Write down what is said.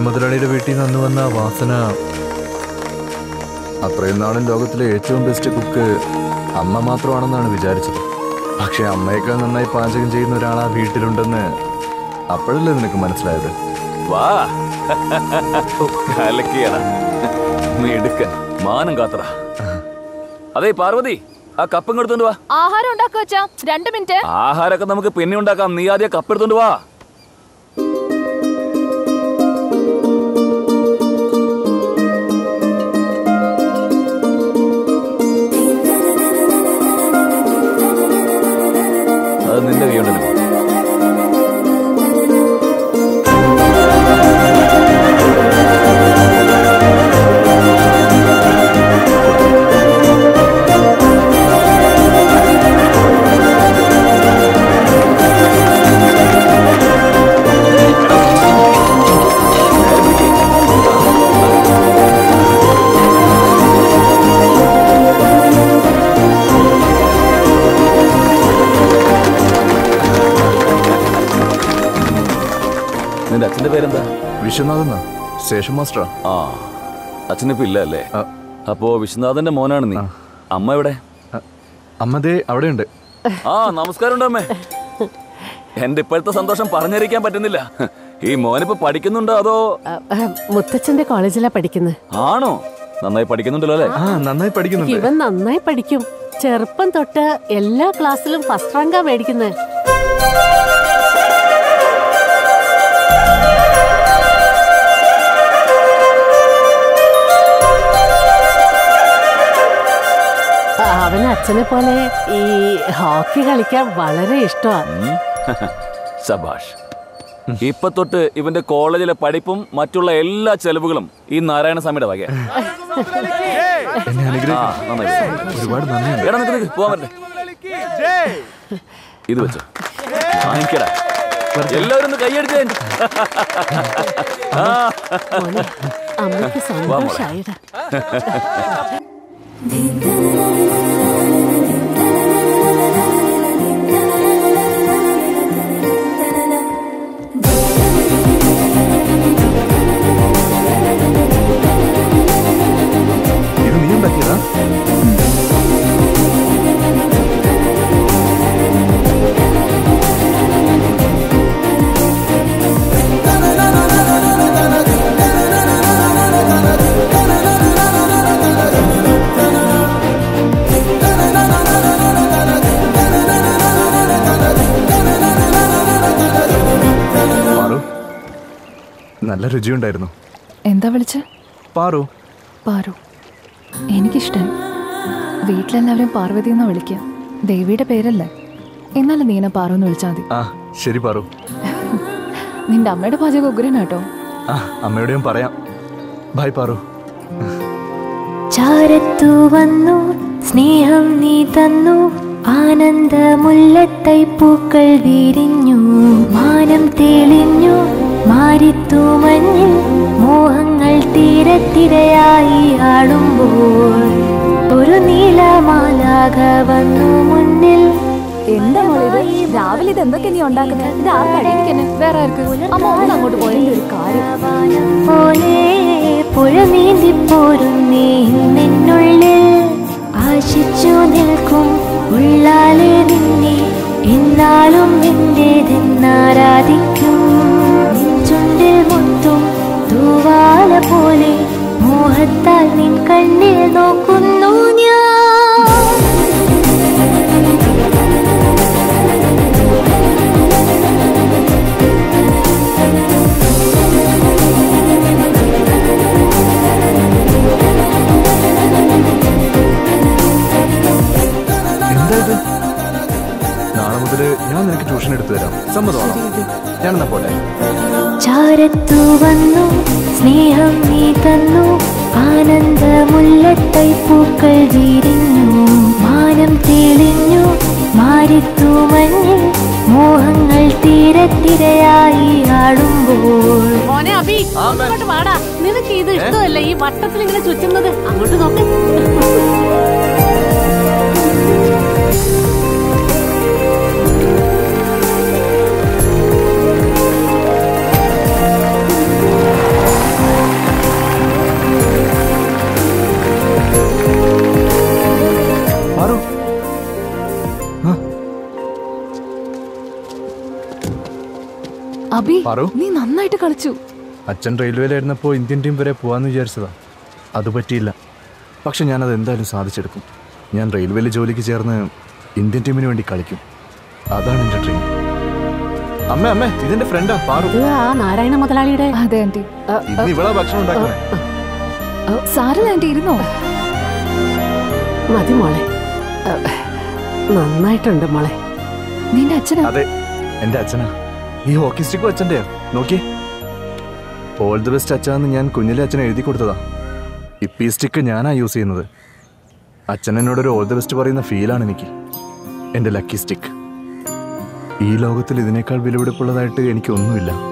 മുതലാളിയുടെ വീട്ടിൽ നിന്ന് അന്ന് വന്ന ആ വാസന അത്രയും നാളും ലോകത്തിലെ ഏറ്റവും ബെസ്റ്റ് കുക്ക് അമ്മ മാത്രമാണെന്നാണ് വിചാരിച്ചത് പക്ഷെ അമ്മയേക്കാൾ നന്നായി പാചകം ചെയ്യുന്ന ഒരാൾ ആ വീട്ടിലുണ്ടെന്ന് അപ്പോഴല്ലേ നിനക്ക് മനസ്സിലായത് വാ കലക്കിയടാ മിടുക്കൻ മാനം കാത്തറ അതെ പാർവതി ആ കപ്പ് എടുത്തോണ്ട് വാ ആഹാരം ഉണ്ടാക്കുക വെച്ചാ രണ്ട് മിനിറ്റ് ആഹാരമൊക്കെ നമുക്ക് പിന്നെ ഉണ്ടാക്കാം നീ ആദ്യം കപ്പ് എടുത്തോണ്ട് വാ അത് നിന്റെ കൈ കൊണ്ടല്ലേ നിന്റെ അച്ഛന്റെ പേരെന്താ വിശ്വനാഥെന്നാ സ്റ്റേഷൻ മാസ്റ്ററാ ആ അച്ഛനിപ്പോ ഇല്ല അല്ലേ ആ. അപ്പോ വിശ്വനാഥന്റെ മോനാണ് നീ അമ്മ എവിടെ അമ്മതേ അവിടെയുണ്ട് ആ നമസ്കാരം അമ്മേ എന്റെ ഇപ്പോഴത്തെ സന്തോഷം പറഞ്ഞറിയിക്കാൻ പറ്റുന്നില്ല ഈ മോനിപ്പോ പഠിക്കുന്നുണ്ടോ അതോ മുത്തച്ഛന്റെ കോളേജിലാ പഠിക്കുന്നത് ആണോ നന്നായി പഠിക്കുന്നുണ്ടല്ലോ അല്ലേ ആ നന്നായി പഠിക്കുന്നുണ്ട് ഇവൻ നന്നായി പഠിക്കും ചെറുപ്പം തൊട്ട് എല്ലാ ക്ലാസ്സിലും ഫസ്റ്റ് റാങ്കാ മേടിക്കുന്നത് അവന് അച്ഛനെ പോലെ ഈ ഹോക്കി കളിക്കാൻ വളരെ ഇഷ്ടമാണ് ഉം. ശബാഷ് ഇപ്പൊ തൊട്ട് ഇവന്റെ കോളേജിലെ പഠിപ്പും മറ്റുള്ള എല്ലാ ചെലവുകളും ഈ നാരായണസ്വാമിയുടെ വക എന്നെ അനുഗ്രഹിക്കണം ഒരുപാട് നന്ദിയുണ്ട് എടാ നിക്ക് നിക്ക് പോവാൻ പറ്റേ ഇത് വെച്ചോ വാങ്ങിക്കടാ എല്ലാവരും ഒന്ന് കൈയടിച്ചേ ആ മോനെ അമ്മയ്ക്ക് സന്തോഷായിടാ ഇത് നീ ഉണ്ടാക്കിയതാ പാറു നല്ല രുചിയുണ്ടായിരുന്നു എന്താ വിളിച്ച പാറു പാറു എനിക്കിഷ്ടം വീട്ടിലെല്ലാവരും പാർവതി എന്നാ വിളിക്കുക ദേവിയുടെ പേരല്ലേ എന്നാലും നീ എന്നെ പാറു എന്ന് വിളിച്ചാൽ മതി ആ ശരി പാറു നിന്റെ അമ്മയുടെ പാചകം ഉഗ്രനാട്ടോ ആ അമ്മയോട് ഞാൻ പറയാം ബൈ പാറു ചാരത്തു വന്നു സ്നേഹം നീ തന്നു ആനന്ദ മുല്ലത്തൈ പൂക്കൾ വിരിഞ്ഞു മാനം തെളിഞ്ഞു മാരിത്തു മഞ്ഞിൽ മോഹങ്ങൾ തീരത്തിരയായി ആടുമ്പോൾ ഒരു നീലമാലാക വന്നു മുന്നിൽ എന്താ മോളെ ഇത് രാവിലെ ഇത് എന്തൊക്കെ നീ ഉണ്ടാക്കുന്നത് ഇത് ആർക്കഴിക്കുന്നത് വേറെ ആർക്ക് അമ്മ ഒന്ന് അങ്ങോട്ട് പോയതിന്റെ ഒരു കാര്യം വാനം പോലെ പുഴ നീന്തിപ്പോരുന്നേ നിന്നുള്ളിൽ ആശിച്ചു നിൽക്കും ഉള്ളാലെ നിന്നെ എന്നാലും എന്റേതെന്നാരാധിക്കും ചുണ്ടിൽ മുത്തും തൂവാല പോലെ മോഹത്താൽ നിൻ കണ്ണിൽ നോക്കുന്നു ഞാൻ എന്താ ഇത് നാളെ മുതൽ ഞാൻ നിനക്ക് ട്യൂഷൻ എടുത്തു തരാം സമ്മതമാണോ ഞാനെന്നാ പോട്ടെ ചാരത്തു വന്നു സ്നേഹം നീ തന്നു ആനന്ദ മുല്ലത്തൈ പൂക്കൾ വിരിഞ്ഞു മാനം തെളിഞ്ഞു മാരിത്തു മഞ്ഞിൽ മോഹങ്ങൾ തീരത്തിരയായി ആടുമ്പോൾ മോനെ അബി അങ്ങോട്ട് വാടാ നിനക്ക് ഇത് ഇഷ്ടമല്ല ഈ വട്ടത്തിൽ ഇങ്ങനെ ചുറ്റുന്നത് അങ്ങോട്ട് നോക്ക് പാറു നീ നന്നായിട്ട് കളിച്ചു അച്ഛൻ റെയിൽവേയിലായിരുന്നപ്പോൾ ഇന്ത്യൻ ടീം വരെ പോകാമെന്ന് വിചാരിച്ചതാ അത് പറ്റിയില്ല പക്ഷെ ഞാനത് എന്തായാലും സാധിച്ചെടുക്കും ഞാൻ റെയിൽവേയിൽ ജോലിക്ക് ചേർന്ന് ഇന്ത്യൻ ടീമിന് വേണ്ടി കളിക്കും അതാണ് എൻ്റെ ഡ്രീം അമ്മ അമ്മ ഇതെന്റെ ഫ്രണ്ടാ പാറു ഇത് ആ നാരായണ മുതലാളിയുടെ അതെ ആന്റി ഇന്ന് ഇവളാ ഭക്ഷണം ഉണ്ടാക്കണേ സാരല്ല ആന്റി ഇരുന്നോ മതി മോളെ ഏ, നന്നായിട്ടുണ്ട് മോളെ നിന്റെ അച്ഛനാ അതെ എന്റെ അച്ഛനാ ഈ ഹോക്കി സ്റ്റിക്കും അച്ഛൻ്റെയാ നോക്കിയേ ഓൾ ദി ബെസ്റ്റ് അച്ഛാന്ന് ഞാൻ കുഞ്ഞിലെ അച്ഛനെ എഴുതി കൊടുത്തതാ ഇപ്പം ഈ സ്റ്റിക്ക് ഞാനാ യൂസ് ചെയ്യുന്നത് അച്ഛൻ എന്നോടൊരു ഓൾ ദി ബെസ്റ്റ് പറയുന്ന ഫീലാണ് എനിക്ക് എൻ്റെ ലക്കി സ്റ്റിക്ക് ഈ ലോകത്തിൽ ഇതിനേക്കാൾ വിലപിടിപ്പുള്ളതായിട്ട് എനിക്കൊന്നുമില്ല